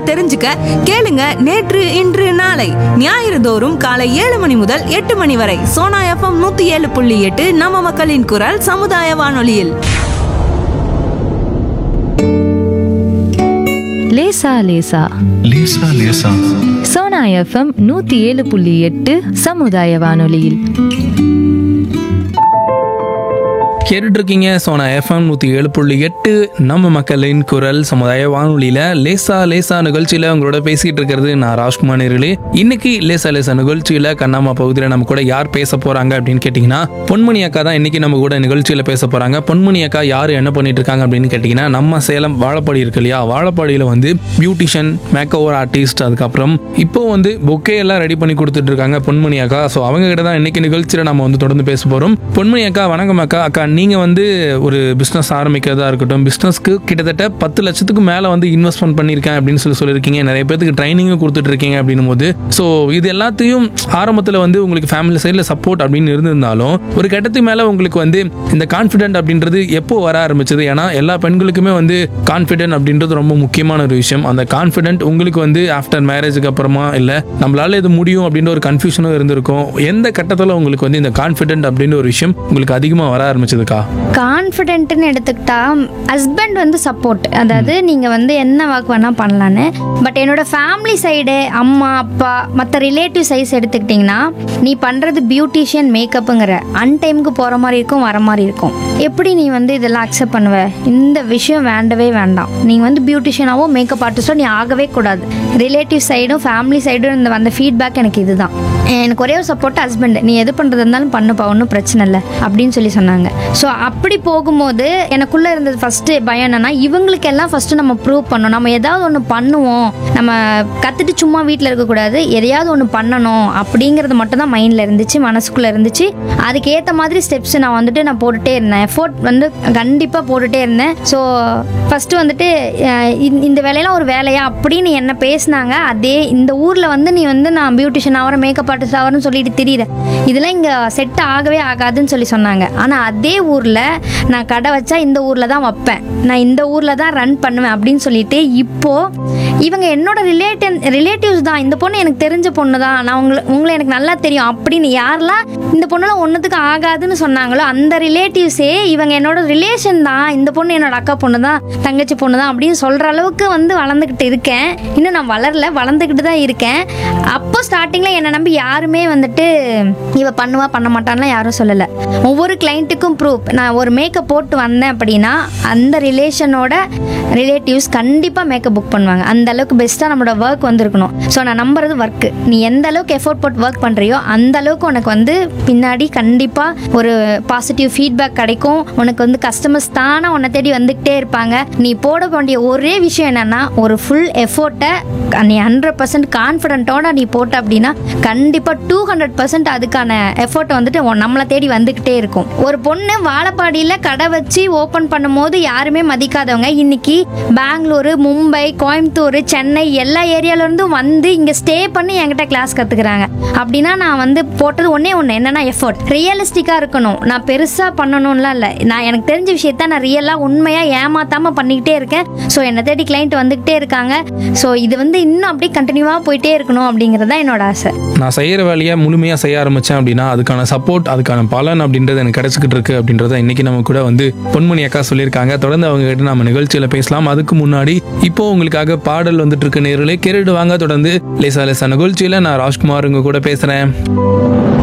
தெரிஞ்சுக்க கேளுங்க நேற்று இன்று நாளை ஞாயிறு தோறும் காலை ஏழு மணி முதல் எட்டு மணி வரை சோனா எஃப்எம் நூத்தி ஏழு புள்ளி எட்டு நம்ம மக்களின் குரல் சமுதாய வானொலியில் லேசா லேசா லேசா லேசா சோனா எஃப்எம் நூத்தி ஏழு புள்ளி எட்டு சமுதாய வானொலியில் கேட்டுட்டு இருக்கீங்க சோனா எஃப்எம் நூற்றி ஏழு புள்ளி எட்டு நம்ம மக்களின் குரல் சமுதாய வானொலியில் லேசா லேசா நிகழ்ச்சியில் உங்களோட பேசிகிட்டு இருக்கிறது நான் ராஜ்குமார் நேர்களே இன்னைக்கு லேசா லேசா நிகழ்ச்சியில் கண்ணாமா பகுதியில் நம்ம கூட யார் பேச போகிறாங்க அப்படின்னு கேட்டிங்கன்னா பொன்மணி அக்கா தான் இன்னைக்கு நம்ம கூட நிகழ்ச்சியில் பேச போகிறாங்க பொன்மணி அக்கா யார் என்ன பண்ணிட்டு இருக்காங்க அப்படின்னு கேட்டிங்கன்னா நம்ம சேலம் வாழப்பாடி இருக்கு இல்லையா வாழப்பாடியில் வந்து பியூட்டிஷியன் மேக் ஓவர் ஆர்டிஸ்ட் அதுக்கப்புறம் இப்போ வந்து பொக்கே எல்லாம் ரெடி பண்ணி கொடுத்துட்டு இருக்காங்க பொன்மணி அக்கா ஸோ அவங்க கிட்ட தான் இன்னைக்கு நிகழ்ச்சியில் நம்ம வந்து தொடர்ந்து பேச போகிறோம் பொன்மணி அக்கா வணக்கம் அக்கா அக்கா நீங்கள் வந்து ஒரு பிஸ்னஸ் ஆரம்பிக்கிறதா இருக்கட்டும் பிஸ்னஸ்க்கு கிட்டத்தட்ட பத்து லட்சத்துக்கு மேலே வந்து இன்வெஸ்ட்மெண்ட் பண்ணியிருக்கேன் அப்படின்னு சொல்லி சொல்லியிருக்கீங்க நிறைய பேருக்கு ட்ரைனிங்கும் கொடுத்துட்டு இருக்கீங்க அப்படின்னும் போது ஸோ இது எல்லாத்தையும் ஆரம்பத்தில் வந்து உங்களுக்கு ஃபேமிலி சைடில் சப்போர்ட் அப்படின்னு இருந்திருந்தாலும் ஒரு கட்டத்துக்கு மேலே உங்களுக்கு வந்து இந்த கான்ஃபிடென்ட் அப்படின்றது எப்போ வர ஆரம்பிச்சது ஏன்னா எல்லா பெண்களுக்குமே வந்து கான்ஃபிடென்ட் அப்படின்றது ரொம்ப முக்கியமான ஒரு விஷயம் அந்த கான்ஃபிடென்ட் உங்களுக்கு வந்து ஆஃப்டர் மேரேஜுக்கு அப்புறமா இல்லை நம்மளால இது முடியும் அப்படின்ற ஒரு கன்ஃபியூஷனும் இருந்திருக்கும் எந்த கட்டத்தில் உங்களுக்கு வந்து இந்த கான்ஃபிடென்ட் அப்படின்ற ஒரு விஷயம் உங்களுக்கு அதிகமாக வர ஆரம்பிச்சதுக்கா கான்ஃபிடென்ட்னு எடுத்துக்கிட்டா ஹஸ்பண்ட் வந்து சப்போர்ட் அதாவது நீங்கள் வந்து என்ன ஒர்க் வேணால் பண்ணலான்னு பட் என்னோட ஃபேமிலி சைடு அம்மா அப்பா மற்ற ரிலேட்டிவ் சைஸ் எடுத்துக்கிட்டிங்கன்னா நீ பண்ணுறது பியூட்டிஷியன் மேக்கப்புங்கிற அன்டைமுக்கு போகிற மாதிரி இருக்கும் வர மாதிரி இருக்கும் எப்படி நீ வந்து இதெல்லாம் அக்செப்ட் பண்ணுவ இந்த விஷயம் வேண்டவே வேண்டாம் நீங்கள் வந்து பியூட்டிஷியனாவோ மேக்கப் ஆர்டிஸ்டோ நீ ஆகவே கூடாது ரிலேட்டிவ் சைடும் ஃபேமிலி சைடும் இந்த வந்த ஃபீட்பேக் எனக்கு இதுதான் எனக்கு ஒரே ஒரு சப்போர்ட் ஹஸ்பண்ட் நீ எது பண்ணுறது இருந்தாலும் பண்ணுப்பா ஒன்றும் பிரச்சனை இல்லை அப்படின்னு சொல்லி சொன்னாங்க ஸோ அப்படி போகும்போது எனக்குள்ளே இருந்தது ஃபஸ்ட்டு பயம் என்னன்னா இவங்களுக்கு எல்லாம் ஃபஸ்ட்டு நம்ம ப்ரூவ் பண்ணணும் நம்ம ஏதாவது ஒன்று பண்ணுவோம் நம்ம கற்றுட்டு சும்மா வீட்டில் இருக்கக்கூடாது எதையாவது ஒன்று பண்ணணும் அப்படிங்கிறது மட்டும் தான் மைண்டில் இருந்துச்சு மனசுக்குள்ளே இருந்துச்சு அதுக்கேற்ற மாதிரி ஸ்டெப்ஸ் நான் வந்துட்டு நான் போட்டுகிட்டே இருந்தேன் எஃபோர்ட் வந்து கண்டிப்பாக போட்டுகிட்டே இருந்தேன் ஸோ ஃபஸ்ட்டு வந்துட்டு அஹ், இந்த- இந்த வேலையெல்லாம் ஒரு வேலையா அப்படின்னு என்ன பேசினாங்க அதே இந்த ஊரில் வந்து நீ வந்து நான் பியூட்டிஷியன் ஆகிறேன் மேக்கப் ஆர்டிஸ்ட் ஆகிறேன்னு சொல்லிட்டு தெரியுற இதெல்லாம் இங்கே செட் ஆகவே ஆகாதுன்னு சொல்லி சொன்னாங்க ஆனால் அதே ஊரில் நான் கடை வச்சா இந்த ஊரில் தான் வைப்பேன் நான் இந்த ஊரில் தான் ரன் பண்ணுவேன் அப்படின்னு சொல்லிட்டு இப்போது இவங்க என்னோட ரிலேட்டிவ் ரிலேட்டிவ்ஸ் தான் இந்த பொண்ணு எனக்கு தெரிஞ்ச பொண்ணு தான் நான் உங்களை உங்களை எனக்கு நல்லா தெரியும் அப்படின்னு யாரெல்லாம் இந்த பொண்ணுலாம் ஒன்றுத்துக்கு ஆகாதுன்னு சொன்னாங்களோ அந்த ரிலேட்டிவ்ஸே இவங்க என்னோட ரிலேஷன் தான் இந்த பொண்ணு என்னோட அக்கா பொண்ணு தான் தங்கச்சி பொண்ணு தான் அப்படின்னு சொல்கிற அளவுக்கு வந்து வளர்ந்துக்கிட்டு இருக்கேன் இன்னும் நான் வளரல வளர்ந்துக்கிட்டு தான் இருக்கேன் அப்போ ஸ்டார்டிங்கில் என்னை நம்பி யாருமே வந்துட்டு இவ பண்ணுவா பண்ண மாட்டான்லாம் யாரும் சொல்லலை ஒவ்வொரு கிளைண்ட்டுக்கும் ப்ரூஃப் நான் ஒரு மேக்கப் போட்டு வந்தேன் அப்படின்னா அந்த ரிலேஷனோட ரிலேட்டிவ்ஸ் கண்டிப்பாக மேக்கப் புக் பண்ணுவாங்க அந்த அளவுக்கு பெஸ்ட்டாக நம்மளோட ஒர்க் வந்திருக்கணும் ஸோ நான் நம்புறது ஒர்க்கு நீ எந்த அளவுக்கு எஃபோர்ட் போட்டு ஒர்க் பண்ணுறியோ அந்த அளவுக்கு உனக்கு வந்து பின்னாடி கண்டிப்பாக ஒரு பாசிட்டிவ் ஃபீட்பேக் கிடைக்கும் உனக்கு வந்து கஸ்டமர்ஸ் தானே உன்னை தேடி வந்துக்கிட்டே இருப்பாங்க நீ போட வேண்டிய ஒரே விஷயம் என்னன்னா ஒரு ஃபுல் எஃபோர்ட்டை நீ ஹண்ட்ரட் பர்சன்ட் கான்ஃபிடென்ட்டோட நீ போட்ட அப்படின்னா கண்டிப்பாக டூ ஹண்ட்ரட் பர்சன்ட் அதுக்கான எஃபோர்ட் வந்துட்டு உன் நம்மளை தேடி வந்துக்கிட்டே இருக்கும் ஒரு பொண்ணு வாழப்பாடியில் கடை வச்சு ஓப்பன் பண்ணும்போது யாருமே மதிக்காதவங்க இன்னைக்கு பெங்களூரு மும்பை கோயம்புத்தூர் சென்னை எல்லா ஏரியால இருந்தும் வந்து இங்கே ஸ்டே பண்ணி என்கிட்ட கிளாஸ் கற்றுக்குறாங்க அப்படின்னா நான் வந்து போட்டது ஒன்றே ஒன்று என்னன்னா எஃபோர்ட் ரியலிஸ்டிக்காக இருக்கணும் நான் பெருசாக பண்ணணும்லாம் இல்லை நான் எனக்கு தெரிஞ்ச விஷயத்த நான் ரியலாக உண்மையாக ஏமாத்தாமல் பண்ணிக்கிட்டே இருக்கேன் ஸோ என்னை தேடி கிளைண்ட் வந்துக்கிட்டே இருக்காங்க ஸோ இது வந்து இன்னும் அப்படியே கண்டினியூவாக போயிட்டே இருக்கணும் அப்படிங்கிறது தான் என்னோட ஆசை நான் செய்கிற வேலையை முழுமையாக செய்ய ஆரம்பித்தேன் அப்படின்னா அதுக்கான சப்போர்ட் அதுக்கான பலன் அப்படின்றது எனக்கு கிடைச்சிக்கிட்டு இருக்கு அப்படின்றத இன்னைக்கு நம்ம கூட வந்து பொன்மணி அக்கா சொல்லியிருக்காங்க தொடர்ந்து அவங்க கிட்ட நம்ம நிகழ்ச்சியில் பேசலாம் அதுக்கு முன்னாடி இப்போ உங்களுக்காக பாடல் வந்துட்டு இருக்க நேரிலே கேட்டுட்டு வாங்க தொடர்ந்து லேசா லேசா நிகழ்ச்சியில் நான் ராஜ்குமார் உங்க கூட பேசுகிறேன்